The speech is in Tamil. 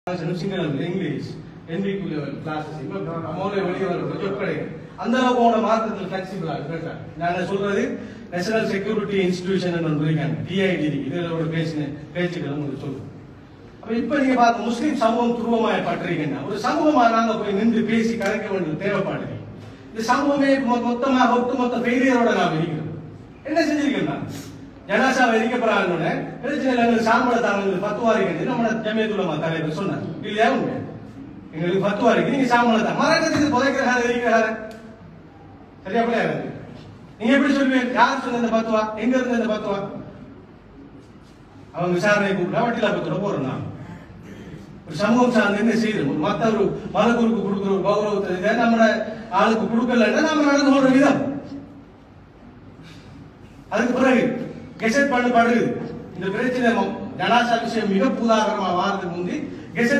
சிங்களம் இங்கிலீஷ் என்பிக்கு லெவல் கிளாஸஸ் இப்போ மோலே வெளியே வர சொற்கடை அந்த அளவுக்கு உங்களோட மார்க்கத்தில் ஃபிளெக்சிபிளா இருக்கு நான் சொல்றது நேஷனல் செக்யூரிட்டி இன்ஸ்டிடியூஷன் ஒன்று இருக்காங்க டிஐடி இதோட பேசின பேச்சுக்கள் உங்களுக்கு சொல்லுங்க அப்ப இப்ப நீங்க பார்த்த முஸ்லிம் சமூகம் துருவமாய் பட்டிருக்கீங்கன்னா ஒரு சமூகமா நாங்க போய் நின்று பேசி கலைக்க வேண்டியது தேவைப்படுது இந்த சமூகமே மொ- மொத்தமா ஒட்டு மொத்த ஃபெயிலியரோட நாம் இருக்கிறோம் என்ன செஞ்சிருக்கேன் நான் ஜனாசாவை எரிக்கப்படாத பிரச்சனை எங்களுக்கு சாம்பள தாங்க பத்துவா இருக்கு நம்ம ஜமியத்துலமா தலைவர் சொன்னார் இல்லையா உண்மை எங்களுக்கு பத்துவா இருக்கு நீங்க சாம்பள தான் மரக்கத்துக்கு புதைக்கிறாரு எரிக்கிறாரு சரியா பிள்ளையா இருக்கு நீங்க எப்படி சொல்லுவீங்க யார் சொன்ன இந்த பத்துவா எங்க இருந்து இந்த பத்துவா அவங்க விசாரணை கூப்பிட்டா வட்டிலா பத்திர போறோம் நான் ஒரு சமூகம் சார்ந்து என்ன செய்யணும் ஒரு மத்த ஒரு மதகுருக்கு கொடுக்குற ஒரு கௌரவத்தை இதை நம்ம ஆளுக்கு கொடுக்கலன்னா நாம நடந்து போற விதம் அதுக்கு பிறகு கெசட் பண்ணப்படுது இந்த பிரச்சனை ஜனாசா விஷயம் மிக பூதாகரமா வாரதுக்கு முந்தி கெசட்